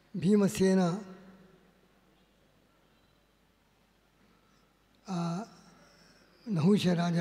ಭೀಮಸೇನ ಆ ನಹುಷ ರಾಜ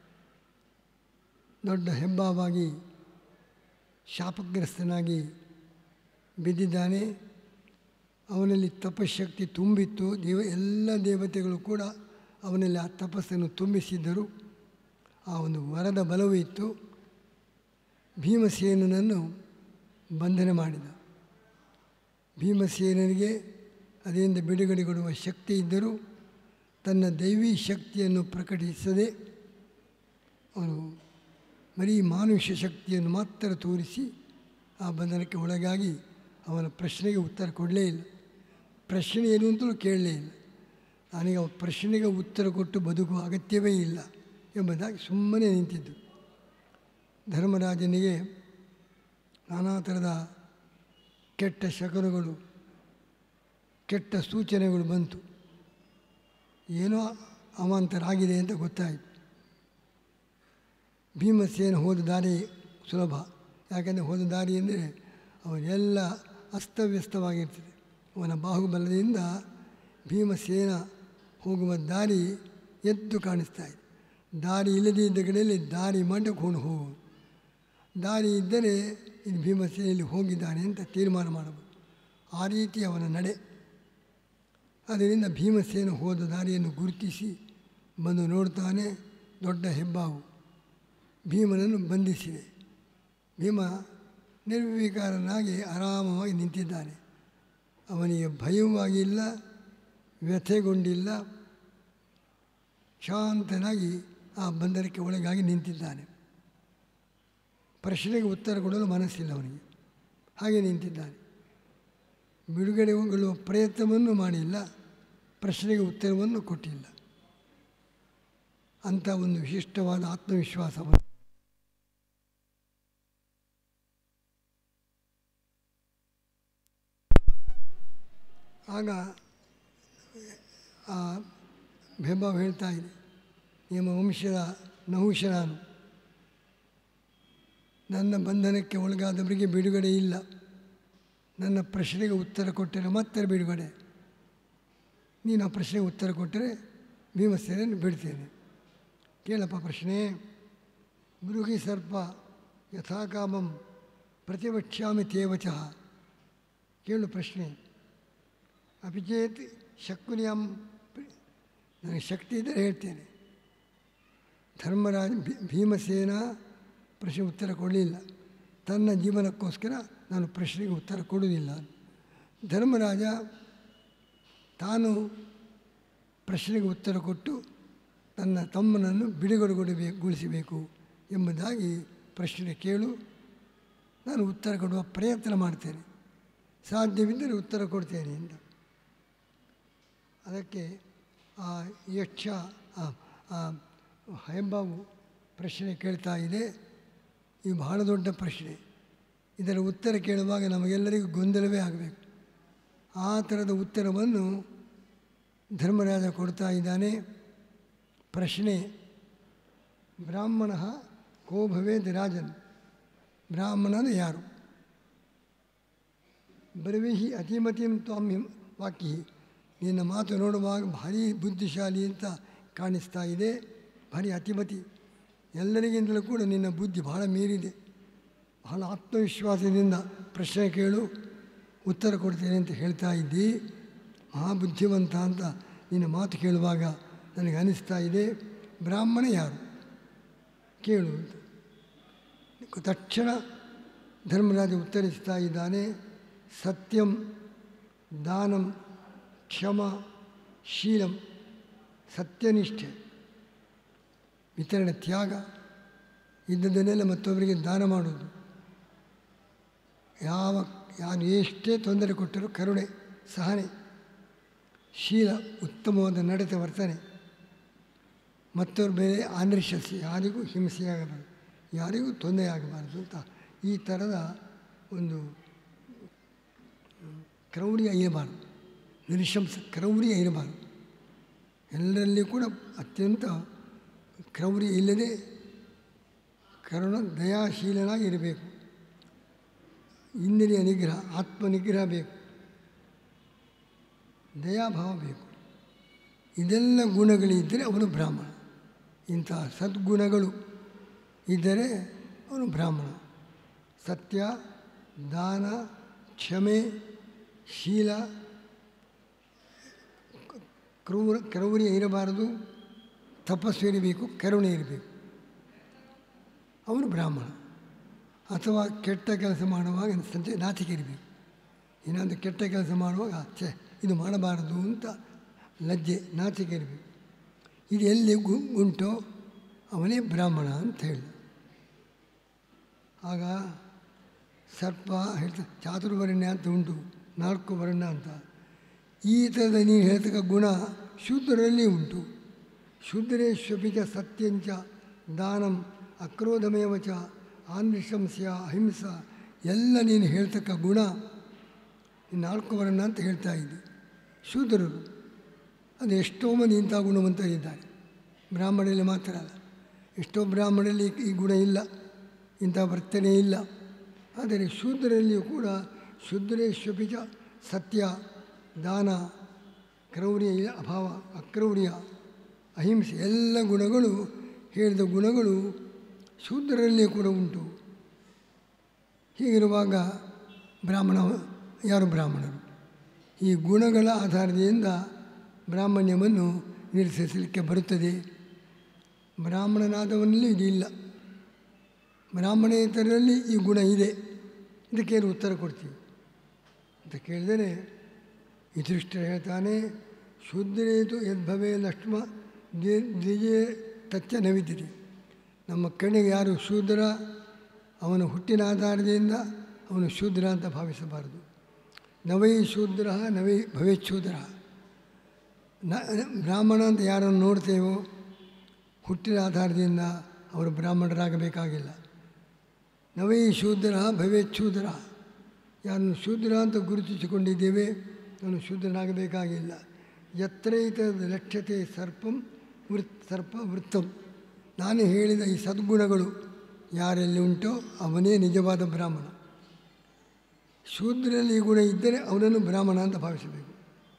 ದೊಡ್ಡ ಹೆಬ್ಬಾವಾಗಿ ಶಾಪಗ್ರಸ್ತನಾಗಿ ಬಿದ್ದಿದ್ದಾನೆ ಅವನಲ್ಲಿ ತಪಶಕ್ತಿ ತುಂಬಿತ್ತು ದೇವ ಎಲ್ಲ ದೇವತೆಗಳು ಕೂಡ ಅವನಲ್ಲಿ ಆ ತಪಸ್ಸನ್ನು ತುಂಬಿಸಿದ್ದರು ಆ ಒಂದು ವರದ ಬಲವೂ ಇತ್ತು ಭೀಮಸೇನನನ್ನು ಬಂಧನ ಮಾಡಿದ ಭೀಮಸೇನನಿಗೆ ಅದರಿಂದ ಬಿಡುಗಡೆಗೊಳ್ಳುವ ಶಕ್ತಿ ಇದ್ದರೂ ತನ್ನ ದೈವಿ ಶಕ್ತಿಯನ್ನು ಪ್ರಕಟಿಸದೆ ಅವನು ಬರೀ ಮಾನುಷ್ಯ ಶಕ್ತಿಯನ್ನು ಮಾತ್ರ ತೋರಿಸಿ ಆ ಬಂಧನಕ್ಕೆ ಒಳಗಾಗಿ ಅವನ ಪ್ರಶ್ನೆಗೆ ಉತ್ತರ ಕೊಡಲೇ ಇಲ್ಲ ಪ್ರಶ್ನೆ ಏನು ಅಂತಲೂ ಕೇಳಲೇ ಇಲ್ಲ ನನಗೆ ಆ ಪ್ರಶ್ನೆಗೆ ಉತ್ತರ ಕೊಟ್ಟು ಬದುಕುವ ಅಗತ್ಯವೇ ಇಲ್ಲ ಎಂಬುದಾಗಿ ಸುಮ್ಮನೆ ನಿಂತಿದ್ದು ಧರ್ಮರಾಜನಿಗೆ ನಾನಾ ಥರದ ಕೆಟ್ಟ ಶಕನಗಳು ಕೆಟ್ಟ ಸೂಚನೆಗಳು ಬಂತು ಏನೋ ಅವಾಂತರ ಆಗಿದೆ ಅಂತ ಗೊತ್ತಾಯಿತು ಭೀಮಸೇನ ಹೋದ ದಾರಿ ಸುಲಭ ಯಾಕೆಂದರೆ ಹೋದ ದಾರಿ ಅಂದರೆ ಅವನೆಲ್ಲ ಅಸ್ತವ್ಯಸ್ತವಾಗಿರ್ತದೆ ಅವನ ಬಾಹುಬಲದಿಂದ ಭೀಮಸೇನ ಹೋಗುವ ದಾರಿ ಎದ್ದು ಕಾಣಿಸ್ತಾ ಇದೆ ದಾರಿ ಇಲ್ಲದೇ ಇದ್ದ ಕಡೆಯಲ್ಲಿ ದಾರಿ ಮಾಡಿಕೊಂಡು ಹೋಗುವುದು ದಾರಿ ಇದ್ದರೆ ಇದು ಭೀಮಸೇನೆಯಲ್ಲಿ ಹೋಗಿದ್ದಾನೆ ಅಂತ ತೀರ್ಮಾನ ಮಾಡಬಹುದು ಆ ರೀತಿ ಅವನ ನಡೆ ಅದರಿಂದ ಭೀಮಸೇನ ಹೋದ ದಾರಿಯನ್ನು ಗುರುತಿಸಿ ಬಂದು ನೋಡ್ತಾನೆ ದೊಡ್ಡ ಹೆಬ್ಬಾವು ಭೀಮನನ್ನು ಬಂಧಿಸಿದೆ ಭೀಮ ನಿರ್ವಿಕಾರನಾಗಿ ಆರಾಮವಾಗಿ ನಿಂತಿದ್ದಾನೆ ಅವನಿಗೆ ಭಯವಾಗಿಲ್ಲ ವ್ಯಥೆಗೊಂಡಿಲ್ಲ ಶಾಂತನಾಗಿ ಆ ಬಂಧನಕ್ಕೆ ಒಳಗಾಗಿ ನಿಂತಿದ್ದಾನೆ ಪ್ರಶ್ನೆಗೆ ಉತ್ತರ ಕೊಡಲು ಮನಸ್ಸಿಲ್ಲ ಅವನಿಗೆ ಹಾಗೆ ನಿಂತಿದ್ದಾನೆ ಬಿಡುಗಡೆಗೊಳ್ಳುವ ಪ್ರಯತ್ನವನ್ನು ಮಾಡಿಲ್ಲ ಪ್ರಶ್ನೆಗೆ ಉತ್ತರವನ್ನು ಕೊಟ್ಟಿಲ್ಲ ಅಂಥ ಒಂದು ವಿಶಿಷ್ಟವಾದ ಆತ್ಮವಿಶ್ವಾಸವನ್ನು ಆಗ ಆ ಬೆಂಬ ಹೇಳ್ತಾ ಇದೆ ನಿಮ್ಮ ವಂಶದ ನಹುಷ ನಾನು ನನ್ನ ಬಂಧನಕ್ಕೆ ಒಳಗಾದವರಿಗೆ ಬಿಡುಗಡೆ ಇಲ್ಲ ನನ್ನ ಪ್ರಶ್ನೆಗೆ ಉತ್ತರ ಕೊಟ್ಟರೆ ಮತ್ತೆ ಬಿಡುಗಡೆ ನೀನು ಆ ಪ್ರಶ್ನೆಗೆ ಉತ್ತರ ಕೊಟ್ಟರೆ ಭೀಮಸೇನೆಯನ್ನು ಬಿಡ್ತೇನೆ ಕೇಳಪ್ಪ ಪ್ರಶ್ನೆ ಮೃಗಿ ಸರ್ಪ ಯಥಾಕಾಮಂ ಪ್ರತಿವಕ್ಷ್ಯಾಮಿ ತೇವಚಃ ಕೇಳು ಪ್ರಶ್ನೆ ಅಭಿಚೇತ್ ಶಕುನಿಯಂ ನನಗೆ ಶಕ್ತಿ ಇದ್ದರೆ ಹೇಳ್ತೇನೆ ಧರ್ಮರಾಜ ಭೀ- ಭೀಮಸೇನ ಪ್ರಶ್ನೆ ಉತ್ತರ ಕೊಡಲಿಲ್ಲ ತನ್ನ ಜೀವನಕ್ಕೋಸ್ಕರ ನಾನು ಪ್ರಶ್ನೆಗೆ ಉತ್ತರ ಕೊಡುವುದಿಲ್ಲ ಧರ್ಮರಾಜ ತಾನು ಪ್ರಶ್ನೆಗೆ ಉತ್ತರ ಕೊಟ್ಟು ತನ್ನ ತಮ್ಮನನ್ನು ಬಿಡುಗಡೆಗೊಡಬೇಕು ಗೊಳಿಸಬೇಕು ಎಂಬುದಾಗಿ ಪ್ರಶ್ನೆ ಕೇಳು ನಾನು ಉತ್ತರ ಕೊಡುವ ಪ್ರಯತ್ನ ಮಾಡ್ತೇನೆ ಸಾಧ್ಯವಿದ್ದರೆ ಉತ್ತರ ಕೊಡ್ತೇನೆ ಅಂತ ಅದಕ್ಕೆ ಆ ಯಕ್ಷ ಆ- ಆ ಹೆಬ್ಬಾವು ಪ್ರಶ್ನೆ ಕೇಳ್ತಾ ಇದೆ ಇದು ಬಹಳ ದೊಡ್ಡ ಪ್ರಶ್ನೆ ಇದರ ಉತ್ತರ ಕೇಳುವಾಗ ನಮಗೆಲ್ಲರಿಗೂ ಗೊಂದಲವೇ ಆಗಬೇಕು ಆ ಥರದ ಉತ್ತರವನ್ನು ಧರ್ಮರಾಜ ಕೊಡ್ತಾ ಇದ್ದಾನೆ ಪ್ರಶ್ನೆ ಬ್ರಾಹ್ಮಣ ಕೋ ಭವೇದ್ ರಾಜನ್ ಬ್ರಾಹ್ಮಣನು ಯಾರು ಬ್ರವಿಹಿ ಅತಿಮತಿಂ ತ್ವಾಂ ಹಿಂ ವಾಕ್ಯ ನಿನ್ನ ಮಾತು ನೋಡುವಾಗ ಭಾರಿ ಬುದ್ಧಿಶಾಲಿ ಅಂತ ಕಾಣಿಸ್ತಾ ಇದೆ ಭಾರಿ ಅತಿಮತಿ ಎಲ್ಲರಿಗಿಂತಲೂ ಕೂಡ ನಿನ್ನ ಬುದ್ಧಿ ಬಹಳ ಮೀರಿದೆ ಬಹಳ ಆತ್ಮವಿಶ್ವಾಸದಿಂದ ಪ್ರಶ್ನೆ ಕೇಳು ಉತ್ತರ ಕೊಡ್ತೇನೆ ಅಂತ ಹೇಳ್ತಾ ಇದ್ದಿ ಮಹಾಬುದ್ಧಿವಂತ ಅಂತ ನಿನ್ನ ಮಾತು ಕೇಳುವಾಗ ನನಗೆ ಅನಿಸ್ತಾ ಇದೆ ಬ್ರಾಹ್ಮಣ ಯಾರು ಕೇಳು ಅಂತ ತಕ್ಷಣ ಧರ್ಮರಾಜ ಉತ್ತರಿಸ್ತಾ ಇದ್ದಾನೆ ಸತ್ಯಂ ದಾನಂ ಕ್ಷಮ ಶೀಲಂ ಸತ್ಯನಿಷ್ಠೆ ವಿತರಣೆ ತ್ಯಾಗ ಇದ್ದದನ್ನೆಲ್ಲ ಮತ್ತೊಬ್ಬರಿಗೆ ದಾನ ಮಾಡುವುದು ಯಾವ ಯಾರು ಎಷ್ಟೇ ತೊಂದರೆ ಕೊಟ್ಟರೂ ಕರುಣೆ ಸಹನೆ ಶೀಲ ಉತ್ತಮವಾದ ನಡತೆ ವರ್ತನೆ ಮತ್ತವ್ರ ಮೇಲೆ ಆನರ್ಶಿಸಿ ಯಾರಿಗೂ ಹಿಂಸೆಯಾಗಬಾರದು ಯಾರಿಗೂ ತೊಂದರೆ ಆಗಬಾರದು ಅಂತ ಈ ಥರದ ಒಂದು ಕ್ರೌರ್ಯ ಇರಬಾರ್ದು ನಿಶಂಸ ಕ್ರೌರ್ಯ ಇರಬಾರ್ದು ಎಲ್ಲರಲ್ಲಿ ಕೂಡ ಅತ್ಯಂತ ಕ್ರೌರ್ಯ ಇಲ್ಲದೆ ಕರುಣ ದಯಾಶೀಲನಾಗಿ ಇರಬೇಕು ಇಂದ್ರಿಯ ನಿಗ್ರಹ ಆತ್ಮ ನಿಗ್ರಹ ಬೇಕು ದಯಾಭಾವ ಬೇಕು ಇದೆಲ್ಲ ಗುಣಗಳಿದ್ದರೆ ಅವನು ಬ್ರಾಹ್ಮಣ ಇಂತಹ ಸದ್ಗುಣಗಳು ಇದ್ದರೆ ಅವನು ಬ್ರಾಹ್ಮಣ ಸತ್ಯ ದಾನ ಕ್ಷಮೆ ಶೀಲ ಕ್ರೂರ ಕ್ರೌರ್ಯ ಇರಬಾರದು ತಪಸ್ಸು ಇರಬೇಕು ಕರುಣೆ ಇರಬೇಕು ಅವನು ಬ್ರಾಹ್ಮಣ ಅಥವಾ ಕೆಟ್ಟ ಕೆಲಸ ಮಾಡುವಾಗ ಸಂಚೆ ನಾಚಿಕೆ ಇರಬೇಕು ಇನ್ನೊಂದು ಕೆಟ್ಟ ಕೆಲಸ ಮಾಡುವಾಗ ಛೇ ಇದು ಮಾಡಬಾರದು ಅಂತ ಲಜ್ಜೆ ನಾಚಿಕೆ ಇರಬೇಕು ಇದು ಎಲ್ಲಿ ಗು ಉಂಟೋ ಅವನೇ ಬ್ರಾಹ್ಮಣ ಅಂತ ಹೇಳಿ ಆಗ ಸರ್ಪ ಹೇಳ್ತ ಚಾತುರ್ವರ್ಣ್ಯ ಅಂತ ಉಂಟು ನಾಲ್ಕು ವರ್ಣ ಅಂತ ಈ ಥರದ ನೀನು ಹೇಳ್ತಕ್ಕ ಗುಣ ಶೂದ್ರರಲ್ಲಿ ಉಂಟು ಶೂದ್ರೇಶ್ವಪಿಚ ಸತ್ಯಂಚ ದಾನಂ ಅಕ್ರೋಧಮೇವ ಚ ಆನ್ವಿಶಂಸ್ಯ ಅಹಿಂಸ ಎಲ್ಲ ನೀನು ಹೇಳ್ತಕ್ಕ ಗುಣ ಈ ನಾಲ್ಕು ವರ್ಣ ಅಂತ ಹೇಳ್ತಾ ಇದ್ದೆ ಶೂದ್ರರು ಅದು ಎಷ್ಟೋ ಮಂದಿ ಇಂಥ ಗುಣವಂತರಿದ್ದಾರೆ ಬ್ರಾಹ್ಮಣರಲ್ಲಿ ಮಾತ್ರ ಅಲ್ಲ ಎಷ್ಟೋ ಬ್ರಾಹ್ಮಣರಲ್ಲಿ ಈ ಗುಣ ಇಲ್ಲ ಇಂಥ ವರ್ತನೆ ಇಲ್ಲ ಆದರೆ ಶೂದ್ರರಲ್ಲಿಯೂ ಕೂಡ ಶೂದ್ರೇಶ್ವಪಿಚ ಸತ್ಯ ದಾನ ಕ್ರೌರ್ಯ ಇಲ್ಲ ಅಭಾವ ಅಕ್ರೌರ್ಯ ಅಹಿಂಸೆ ಎಲ್ಲ ಗುಣಗಳು ಹೇಳಿದ ಗುಣಗಳು ಶೂದ್ರರಲ್ಲಿಯೂ ಕೂಡ ಉಂಟು ಹೀಗಿರುವಾಗ ಬ್ರಾಹ್ಮಣ ಯಾರು ಬ್ರಾಹ್ಮಣರು ಈ ಗುಣಗಳ ಆಧಾರದಿಂದ ಬ್ರಾಹ್ಮಣ್ಯವನ್ನು ನಿರೀಕ್ಷಿಸಲಿಕ್ಕೆ ಬರುತ್ತದೆ ಬ್ರಾಹ್ಮಣನಾದವನಲ್ಲಿ ಇದು ಇಲ್ಲ ಬ್ರಾಹ್ಮಣೇತರಲ್ಲಿ ಈ ಗುಣ ಇದೆ ಇದಕ್ಕೇನು ಉತ್ತರ ಕೊಡ್ತೀವಿ ಅಂತ ಕೇಳಿದರೆ ಯುಧಿಷ್ಠ ಹೇಳ್ತಾನೆ ಶೂದ್ರೇತು ಯದ್ಭವೇ ಲಕ್ಷ್ಮ ದ್ವಿಜೇ ತಚ್ಚ ನವಿದಿರಿ ನಮ್ಮ ಕಣ್ಣಿಗೆ ಯಾರು ಶೂದ್ರ ಅವನ ಹುಟ್ಟಿನ ಆಧಾರದಿಂದ ಅವನು ಶೂದ್ರ ಅಂತ ಭಾವಿಸಬಾರದು ನವೈ ಶೂದ್ರ ನವೈ ಭವೇತ್ ಶೂದ್ರ ನ ಬ್ರಾಹ್ಮಣ ಅಂತ ಯಾರನ್ನು ನೋಡ್ತೇವೋ ಹುಟ್ಟಿನ ಆಧಾರದಿಂದ ಅವರು ಬ್ರಾಹ್ಮಣರಾಗಬೇಕಾಗಿಲ್ಲ ನವೈ ಶೂದ್ರ ಭವೇತ್ ಶೂದ್ರ ಯಾರನ್ನು ಶೂದ್ರ ಅಂತ ಗುರುತಿಸಿಕೊಂಡಿದ್ದೇವೆ ಅವನು ಶೂದ್ರನಾಗಬೇಕಾಗಿಲ್ಲ ಯತ್ರೈತ ಲಕ್ಷ್ಯತೆ ಸರ್ಪಂ ವೃತ್ ಸರ್ಪ ವೃತ್ತಂ ನಾನು ಹೇಳಿದ ಈ ಸದ್ಗುಣಗಳು ಯಾರಲ್ಲಿ ಉಂಟೋ ಅವನೇ ನಿಜವಾದ ಬ್ರಾಹ್ಮಣ ಶೂದ್ರಲ್ಲಿ ಈ ಗುಣ ಇದ್ದರೆ ಅವನನ್ನು ಬ್ರಾಹ್ಮಣ ಅಂತ ಭಾವಿಸಬೇಕು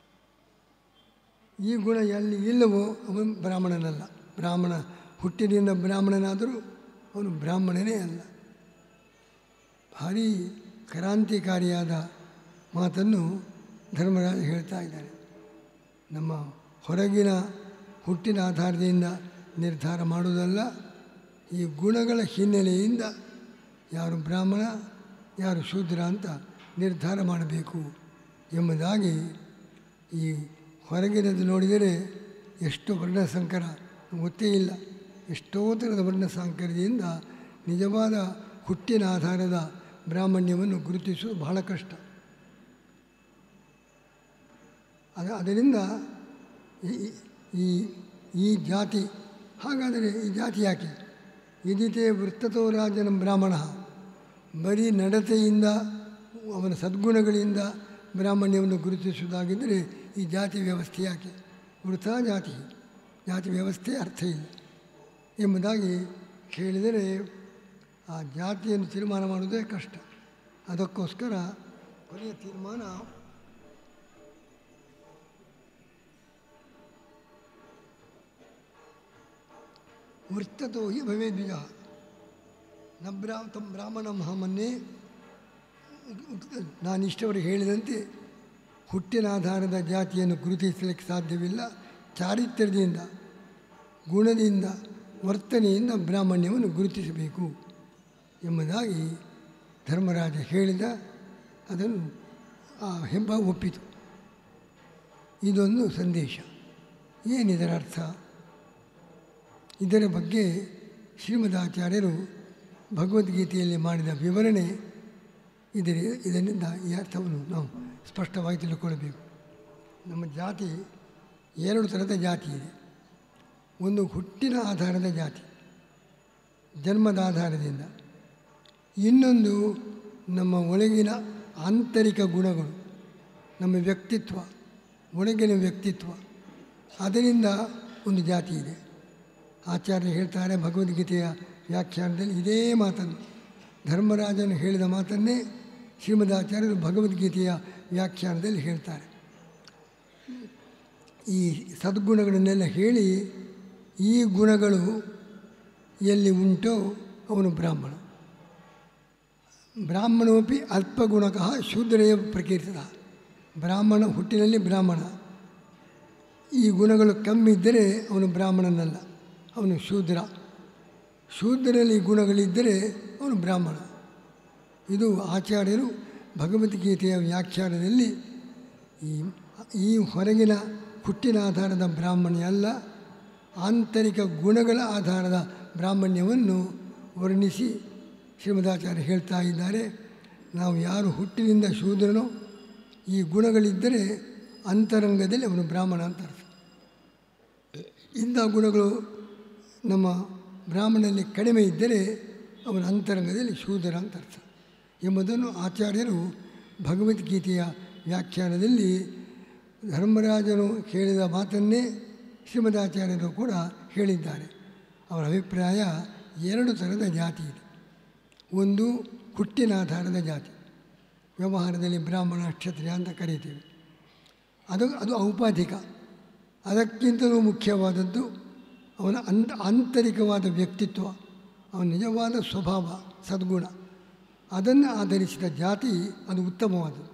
ಈ ಗುಣ ಎಲ್ಲಿ ಇಲ್ಲವೋ ಅವನು ಬ್ರಾಹ್ಮಣನಲ್ಲ ಬ್ರಾಹ್ಮಣ ಹುಟ್ಟಿನಿಂದ ಬ್ರಾಹ್ಮಣನಾದರೂ ಅವನು ಬ್ರಾಹ್ಮಣನೇ ಅಲ್ಲ ಭಾರೀ ಕ್ರಾಂತಿಕಾರಿಯಾದ ಮಾತನ್ನು ಧರ್ಮರಾಜ ಹೇಳ್ತಾ ಇದ್ದಾರೆ ನಮ್ಮ ಹೊರಗಿನ ಹುಟ್ಟಿನ ಆಧಾರದಿಂದ ನಿರ್ಧಾರ ಮಾಡುವುದಲ್ಲ ಈ ಗುಣಗಳ ಹಿನ್ನೆಲೆಯಿಂದ ಯಾರು ಬ್ರಾಹ್ಮಣ ಯಾರು ಶೂದ್ರ ಅಂತ ನಿರ್ಧಾರ ಮಾಡಬೇಕು ಎಂಬುದಾಗಿ ಈ ಹೊರಗಿನದು ನೋಡಿದರೆ ಎಷ್ಟು ವರ್ಣಸಂಕರ ಗೊತ್ತೇ ಇಲ್ಲ ಎಷ್ಟೋ ಥರದ ವರ್ಣಸಂಕರದಿಂದ ನಿಜವಾದ ಹುಟ್ಟಿನ ಆಧಾರದ ಬ್ರಾಹ್ಮಣ್ಯವನ್ನು ಗುರುತಿಸುವುದು ಬಹಳ ಕಷ್ಟ ಅದ ಅದರಿಂದ ಈ- ಈ ಈ ಜಾತಿ ಹಾಗಾದರೆ ಈ ಜಾತಿ ಯಾಕೆ ಇದಿತೆ ವೃತ್ತತೋ ರಾಜನ ಬ್ರಾಹ್ಮಣ ಬರೀ ನಡತೆಯಿಂದ ಅವನ ಸದ್ಗುಣಗಳಿಂದ ಬ್ರಾಹ್ಮಣ್ಯವನ್ನು ಗುರುತಿಸುವುದಾಗಿದ್ದರೆ ಈ ಜಾತಿ ವ್ಯವಸ್ಥೆ ಯಾಕೆ ವೃಥ ಜಾತಿ ಜಾತಿ ವ್ಯವಸ್ಥೆ ಅರ್ಥ ಇಲ್ಲ ಎಂಬುದಾಗಿ ಹೇಳಿದರೆ ಆ ಜಾತಿಯನ್ನು ತೀರ್ಮಾನ ಮಾಡುವುದೇ ಕಷ್ಟ ಅದಕ್ಕೋಸ್ಕರ ಕೊನೆಯ ತೀರ್ಮಾನ ವೃತ್ತತೋ ಹಿ ಭವೇದ್ವಿಜ ನ ಬ್ರಾ ತಂ ಬ್ರಾಹ್ಮಣ ಮಹಾಮನ್ನೇ ನಾನು ಇಷ್ಟವರು ಹೇಳಿದಂತೆ ಹುಟ್ಟಿನ ಆಧಾರದ ಜಾತಿಯನ್ನು ಗುರುತಿಸಲಿಕ್ಕೆ ಸಾಧ್ಯವಿಲ್ಲ ಚಾರಿತ್ರ್ಯದಿಂದ ಗುಣದಿಂದ ವರ್ತನೆಯಿಂದ ಬ್ರಾಹ್ಮಣ್ಯವನ್ನು ಗುರುತಿಸಬೇಕು ಎಂಬುದಾಗಿ ಧರ್ಮರಾಜ ಹೇಳಿದ ಅದನ್ನು ಆ ಹೆಬ್ಬ ಒಪ್ಪಿತು ಇದೊಂದು ಸಂದೇಶ ಏನಿದರ ಅರ್ಥ ಇದರ ಬಗ್ಗೆ ಶ್ರೀಮದಾಚಾರ್ಯರು ಭಗವದ್ಗೀತೆಯಲ್ಲಿ ಮಾಡಿದ ವಿವರಣೆ ಇದರ ಇದರಿಂದ ಈ ಅರ್ಥವನ್ನು ನಾವು ಸ್ಪಷ್ಟವಾಗಿ ತಿಳ್ಕೊಳ್ಬೇಕು ನಮ್ಮ ಜಾತಿ ಎರಡು ಥರದ ಜಾತಿ ಇದೆ ಒಂದು ಹುಟ್ಟಿನ ಆಧಾರದ ಜಾತಿ ಜನ್ಮದ ಆಧಾರದಿಂದ ಇನ್ನೊಂದು ನಮ್ಮ ಒಳಗಿನ ಆಂತರಿಕ ಗುಣಗಳು ನಮ್ಮ ವ್ಯಕ್ತಿತ್ವ ಒಳಗಿನ ವ್ಯಕ್ತಿತ್ವ ಅದರಿಂದ ಒಂದು ಜಾತಿ ಇದೆ ಆಚಾರ್ಯ ಹೇಳ್ತಾರೆ ಭಗವದ್ಗೀತೆಯ ವ್ಯಾಖ್ಯಾನದಲ್ಲಿ ಇದೇ ಮಾತನ್ನು ಧರ್ಮರಾಜನು ಹೇಳಿದ ಮಾತನ್ನೇ ಶ್ರೀಮದಾಚಾರ್ಯರು ಭಗವದ್ಗೀತೆಯ ವ್ಯಾಖ್ಯಾನದಲ್ಲಿ ಹೇಳ್ತಾರೆ ಈ ಸದ್ಗುಣಗಳನ್ನೆಲ್ಲ ಹೇಳಿ ಈ ಗುಣಗಳು ಎಲ್ಲಿ ಉಂಟೋ ಅವನು ಬ್ರಾಹ್ಮಣ ಬ್ರಾಹ್ಮಣೋಪಿ ಅಲ್ಪಗುಣಕಃ ಶೂದ್ರಯ ಪ್ರಕೀರ್ತಿತ ಬ್ರಾಹ್ಮಣ ಹುಟ್ಟಿನಲ್ಲಿ ಬ್ರಾಹ್ಮಣ ಈ ಗುಣಗಳು ಕಮ್ಮಿ ಇದ್ದರೆ ಅವನು ಬ್ರಾಹ್ಮಣನಲ್ಲ ಅವನು ಶೂದ್ರ ಶೂದ್ರನಲ್ಲಿ ಈ ಗುಣಗಳಿದ್ದರೆ ಅವನು ಬ್ರಾಹ್ಮಣ ಇದು ಆಚಾರ್ಯರು ಭಗವದ್ಗೀತೆಯ ವ್ಯಾಖ್ಯಾನದಲ್ಲಿ ಈ ಈ ಹೊರಗಿನ ಹುಟ್ಟಿನ ಆಧಾರದ ಬ್ರಾಹ್ಮಣ್ಯ ಅಲ್ಲ ಆಂತರಿಕ ಗುಣಗಳ ಆಧಾರದ ಬ್ರಾಹ್ಮಣ್ಯವನ್ನು ವರ್ಣಿಸಿ ಶ್ರೀಮದಾಚಾರ್ಯ ಹೇಳ್ತಾ ಇದ್ದಾರೆ ನಾವು ಯಾರು ಹುಟ್ಟಿನಿಂದ ಶೂದ್ರನೋ ಈ ಗುಣಗಳಿದ್ದರೆ ಅಂತರಂಗದಲ್ಲಿ ಅವನು ಬ್ರಾಹ್ಮಣ ಅಂತ ಅರ್ಥ ಇಂಥ ಗುಣಗಳು ನಮ್ಮ ಬ್ರಾಹ್ಮಣನಲ್ಲಿ ಕಡಿಮೆ ಇದ್ದರೆ ಅವನ ಅಂತರಂಗದಲ್ಲಿ ಶೂದ್ರ ಅಂತ ಅರ್ಥ ಎಂಬುದನ್ನು ಆಚಾರ್ಯರು ಭಗವದ್ಗೀತೆಯ ವ್ಯಾಖ್ಯಾನದಲ್ಲಿ ಧರ್ಮರಾಜನು ಹೇಳಿದ ಮಾತನ್ನೇ ಶ್ರೀಮದಾಚಾರ್ಯರು ಕೂಡ ಹೇಳಿದ್ದಾರೆ ಅವರ ಅಭಿಪ್ರಾಯ ಎರಡು ಥರದ ಜಾತಿ ಇದೆ ಒಂದು ಹುಟ್ಟಿನ ಆಧಾರದ ಜಾತಿ ವ್ಯವಹಾರದಲ್ಲಿ ಬ್ರಾಹ್ಮಣ ಕ್ಷತ್ರಿಯ ಅಂತ ಕರೀತೀವಿ ಅದು ಅದು ಔಪಾಧಿಕ ಅದಕ್ಕಿಂತಲೂ ಮುಖ್ಯವಾದದ್ದು ಅವನ ಅಂತ ಆಂತರಿಕವಾದ ವ್ಯಕ್ತಿತ್ವ ಅವನ ನಿಜವಾದ ಸ್ವಭಾವ ಸದ್ಗುಣ ಅದನ್ನು ಆಧರಿಸಿದ ಜಾತಿ ಅದು ಉತ್ತಮವಾದದ್ದು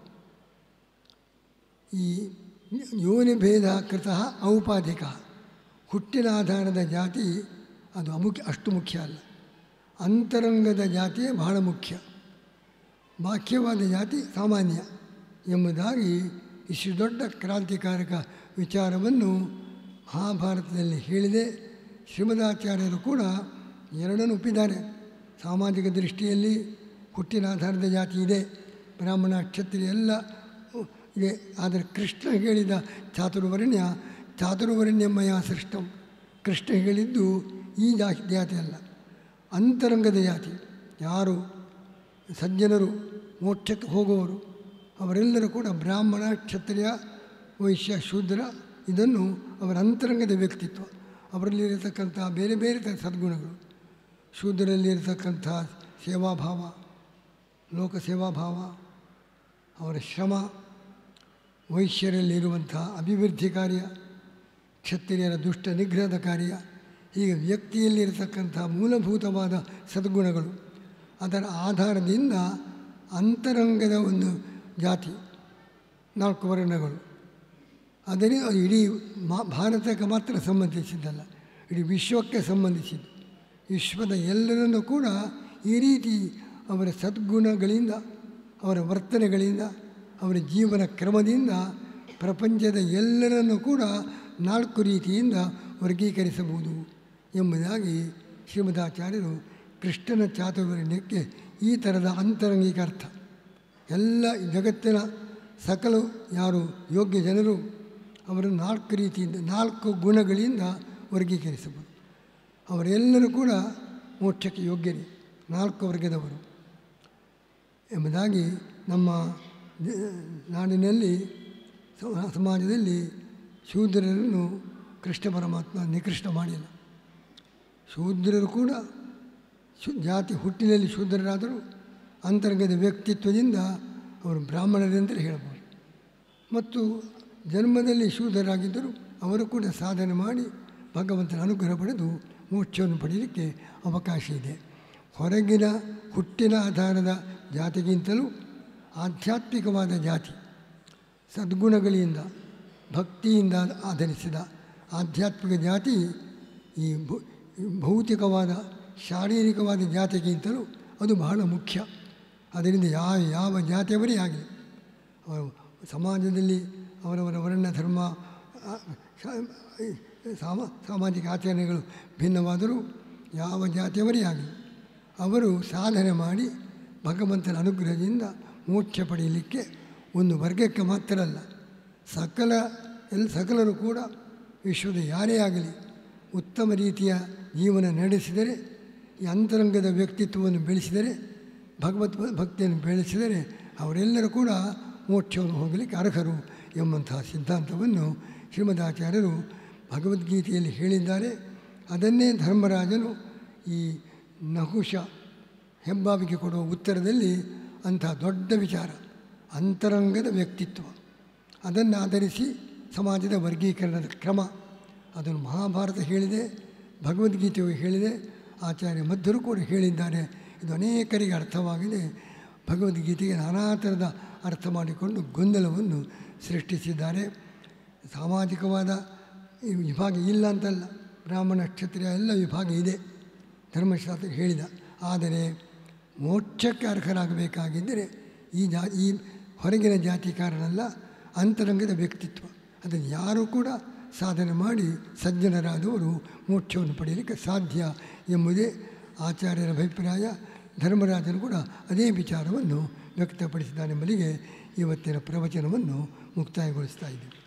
ಈ ಯೋನಿ ಭೇದ ಕೃತ ಔಪಾಧಿಕ ಹುಟ್ಟಿನ ಆಧಾರದ ಜಾತಿ ಅದು ಅಮುಖ್ಯ ಅಷ್ಟು ಮುಖ್ಯ ಅಲ್ಲ ಅಂತರಂಗದ ಜಾತಿಯೇ ಬಹಳ ಮುಖ್ಯ ಬಾಹ್ಯವಾದ ಜಾತಿ ಸಾಮಾನ್ಯ ಎಂಬುದಾಗಿ ಇಷ್ಟು ದೊಡ್ಡ ಕ್ರಾಂತಿಕಾರಕ ವಿಚಾರವನ್ನು ಮಹಾಭಾರತದಲ್ಲಿ ಹೇಳಿದೆ ಶ್ರೀಮದಾಚಾರ್ಯರು ಕೂಡ ಎರಡನ್ನು ಒಪ್ಪಿದ್ದಾರೆ ಸಾಮಾಜಿಕ ದೃಷ್ಟಿಯಲ್ಲಿ ಹುಟ್ಟಿನ ಆಧಾರದ ಜಾತಿ ಇದೆ ಬ್ರಾಹ್ಮಣ ಕ್ಷತ್ರಿಯ ಎಲ್ಲ ಇದೆ ಆದರೆ ಕೃಷ್ಣ ಹೇಳಿದ ಚಾತುರ್ವರ್ಣ್ಯ ಚಾತುರ್ವರ್ಣ್ಯಮಯ ಸೃಷ್ಟಂ ಕೃಷ್ಣ ಹೇಳಿದ್ದು ಈ ಜಾ ಜಾತಿ ಅಲ್ಲ ಅಂತರಂಗದ ಜಾತಿ ಯಾರು ಸಜ್ಜನರು ಮೋಕ್ಷಕ್ಕೆ ಹೋಗುವವರು ಅವರೆಲ್ಲರೂ ಕೂಡ ಬ್ರಾಹ್ಮಣ ಕ್ಷತ್ರಿಯ ವೈಶ್ಯ ಶೂದ್ರ ಇದನ್ನು ಅವರ ಅಂತರಂಗದ ವ್ಯಕ್ತಿತ್ವ ಅವರಲ್ಲಿರತಕ್ಕಂಥ ಬೇರೆ ಬೇರೆ ಥರ ಸದ್ಗುಣಗಳು ಶೂದ್ರರಲ್ಲಿರತಕ್ಕಂಥ ಸೇವಾಭಾವ ಲೋಕ ಸೇವಾಭಾವ ಅವರ ಶ್ರಮ ವೈಶ್ಯರಲ್ಲಿರುವಂಥ ಅಭಿವೃದ್ಧಿ ಕಾರ್ಯ ಕ್ಷತ್ರಿಯರ ದುಷ್ಟ ನಿಗ್ರಹದ ಕಾರ್ಯ ಹೀಗೆ ವ್ಯಕ್ತಿಯಲ್ಲಿರತಕ್ಕಂಥ ಮೂಲಭೂತವಾದ ಸದ್ಗುಣಗಳು ಅದರ ಆಧಾರದಿಂದ ಅಂತರಂಗದ ಒಂದು ಜಾತಿ ನಾಲ್ಕು ವರ್ಣಗಳು ಅದರಿಂದ ಅದು ಇಡೀ ಮಾ ಭಾರತಕ್ಕೆ ಮಾತ್ರ ಸಂಬಂಧಿಸಿದ್ದಲ್ಲ ಇಡೀ ವಿಶ್ವಕ್ಕೆ ಸಂಬಂಧಿಸಿದ್ದು ವಿಶ್ವದ ಎಲ್ಲರನ್ನೂ ಕೂಡ ಈ ರೀತಿ ಅವರ ಸದ್ಗುಣಗಳಿಂದ ಅವರ ವರ್ತನೆಗಳಿಂದ ಅವರ ಜೀವನ ಕ್ರಮದಿಂದ ಪ್ರಪಂಚದ ಎಲ್ಲರನ್ನೂ ಕೂಡ ನಾಲ್ಕು ರೀತಿಯಿಂದ ವರ್ಗೀಕರಿಸಬಹುದು ಎಂಬುದಾಗಿ ಶ್ರೀಮದಾಚಾರ್ಯರು ಕೃಷ್ಣನ ಚಾತುರ್ವರ್ಣ್ಯಕ್ಕೆ ಈ ಥರದ ಅಂತರಂಗಿಕ ಅರ್ಥ ಎಲ್ಲ ಜಗತ್ತಿನ ಸಕಲ ಯಾರು ಯೋಗ್ಯ ಜನರು ಅವರನ್ನು ನಾಲ್ಕು ರೀತಿಯಿಂದ ನಾಲ್ಕು ಗುಣಗಳಿಂದ ವರ್ಗೀಕರಿಸಬಹುದು ಅವರೆಲ್ಲರೂ ಕೂಡ ಮೋಕ್ಷಕ್ಕೆ ಯೋಗ್ಯರೇ ನಾಲ್ಕು ವರ್ಗದವರು ಎಂಬುದಾಗಿ ನಮ್ಮ ದ- ನಾಡಿನಲ್ಲಿ ಸಮ- ಸಮಾಜದಲ್ಲಿ ಶೂದ್ರರನ್ನು ಕೃಷ್ಣ ಪರಮಾತ್ಮ ನಿಕೃಷ್ಟ ಮಾಡಿಲ್ಲ ಶೂದ್ರರು ಕೂಡ ಶು ಜಾತಿ ಹುಟ್ಟಿನಲ್ಲಿ ಶೂದ್ರರಾದರೂ ಅಂತರ್ಗತ ವ್ಯಕ್ತಿತ್ವದಿಂದ ಅವರು ಬ್ರಾಹ್ಮಣರೆಂದರೆ ಹೇಳಬಹುದು ಮತ್ತು ಜನ್ಮದಲ್ಲಿ ಶೂದ್ರರಾಗಿದ್ದರೂ ಅವರು ಕೂಡ ಸಾಧನೆ ಮಾಡಿ ಭಗವಂತನ ಅನುಗ್ರಹ ಪಡೆದು ಮೋಕ್ಷವನ್ನು ಪಡೆಯಲಿಕ್ಕೆ ಅವಕಾಶ ಇದೆ ಹೊರಗಿನ ಹುಟ್ಟಿನ ಆಧಾರದ ಜಾತಿಗಿಂತಲೂ ಆಧ್ಯಾತ್ಮಿಕವಾದ ಜಾತಿ ಸದ್ಗುಣಗಳಿಂದ ಭಕ್ತಿಯಿಂದ ಆಧರಿಸಿದ ಆಧ್ಯಾತ್ಮಿಕ ಜಾತಿ ಈ ಭೌ- ಈ ಭೌತಿಕವಾದ ಶಾರೀರಿಕವಾದ ಜಾತಿಗಿಂತಲೂ ಅದು ಬಹಳ ಮುಖ್ಯ ಅದರಿಂದ ಯಾವ ಯಾವ ಜಾತಿಯವರೇ ಆಗಲಿ ಅವರು ಸಮಾಜದಲ್ಲಿ ಅವರವರ ವರ್ಣ ಧರ್ಮ ಆ, ಶಾ- ಈ ಸಾಮ ಸಾಮಾಜಿಕ ಆಚರಣೆಗಳು ಭಿನ್ನವಾದರೂ ಯಾವ ಜಾತಿಯವರೇ ಆಗಲಿ ಅವರು ಸಾಧನೆ ಮಾಡಿ ಭಗವಂತನ ಅನುಗ್ರಹದಿಂದ ಮೋಕ್ಷ ಪಡೆಯಲಿಕ್ಕೆ ಒಂದು ವರ್ಗಕ್ಕೆ ಮಾತ್ರ ಅಲ್ಲ ಸಕಲ ಎಲ್ಲ ಸಕಲರು ಕೂಡ ವಿಶ್ವದ ಯಾರೇ ಆಗಲಿ ಉತ್ತಮ ರೀತಿಯ ಜೀವನ ನಡೆಸಿದರೆ ಈ ಅಂತರಂಗದ ವ್ಯಕ್ತಿತ್ವವನ್ನು ಬೆಳೆಸಿದರೆ ಭಗವತ್ ಭಕ್ತಿಯನ್ನು ಬೆಳೆಸಿದರೆ ಅವರೆಲ್ಲರೂ ಕೂಡ ಮೋಕ್ಷವನ್ನು ಹೋಗಲಿಕ್ಕೆ ಅರ್ಹರು ಎಂಬಂತಹ ಸಿದ್ಧಾಂತವನ್ನು ಶ್ರೀಮದಾಚಾರ್ಯರು ಭಗವದ್ಗೀತೆಯಲ್ಲಿ ಹೇಳಿದ್ದಾರೆ ಅದನ್ನೇ ಧರ್ಮರಾಜನು ಈ ನಹುಷ ಹೆಬ್ಬಾವಿಗೆ ಕೊಡುವ ಉತ್ತರದಲ್ಲಿ ಅಂತಹ ದೊಡ್ಡ ವಿಚಾರ ಅಂತರಂಗದ ವ್ಯಕ್ತಿತ್ವ ಅದನ್ನು ಆಧರಿಸಿ ಸಮಾಜದ ವರ್ಗೀಕರಣದ ಕ್ರಮ ಅದನ್ನು ಮಹಾಭಾರತ ಹೇಳಿದೆ ಭಗವದ್ಗೀತೆಯು ಹೇಳಿದೆ ಆಚಾರ್ಯ ಮಧ್ವರು ಕೂಡ ಹೇಳಿದ್ದಾರೆ ಇದು ಅನೇಕರಿಗೆ ಅರ್ಥವಾಗಿದೆ ಭಗವದ್ಗೀತೆಗೆ ನಾನಾ ಥರದ ಅರ್ಥ ಮಾಡಿಕೊಂಡು ಗೊಂದಲವನ್ನು ಸೃಷ್ಟಿಸಿದ್ದಾರೆ ಸಾಮಾಜಿಕವಾದ ಈ ವಿಭಾಗ ಇಲ್ಲ ಅಂತಲ್ಲ ಬ್ರಾಹ್ಮಣ ಕ್ಷತ್ರಿಯ ಎಲ್ಲ ವಿಭಾಗ ಇದೆ ಧರ್ಮಶಾಸ್ತ್ರ ಹೇಳಿದ ಆದರೆ ಮೋಕ್ಷಕ್ಕೆ ಅರ್ಹರಾಗಬೇಕಾಗಿದ್ದರೆ ಈ ಜಾ ಈ ಹೊರಗಿನ ಜಾತಿ ಕಾರಣಲ್ಲ ಅಂತರಂಗದ ವ್ಯಕ್ತಿತ್ವ ಅದನ್ನು ಯಾರೂ ಕೂಡ ಸಾಧನೆ ಮಾಡಿ ಸಜ್ಜನರಾದವರು ಮೋಕ್ಷವನ್ನು ಪಡೆಯಲಿಕ್ಕೆ ಸಾಧ್ಯ ಎಂಬುದೇ ಆಚಾರ್ಯರ ಅಭಿಪ್ರಾಯ ಧರ್ಮರಾಜನು ಕೂಡ ಅದೇ ವಿಚಾರವನ್ನು ವ್ಯಕ್ತಪಡಿಸಿದ್ದಾನೆಂಬಲಿಗೆ ಇವತ್ತಿನ ಪ್ರವಚನವನ್ನು ಮುಕ್ತಾಯಗೊಳಿಸ್ತಾ ಇದ್ದೀವಿ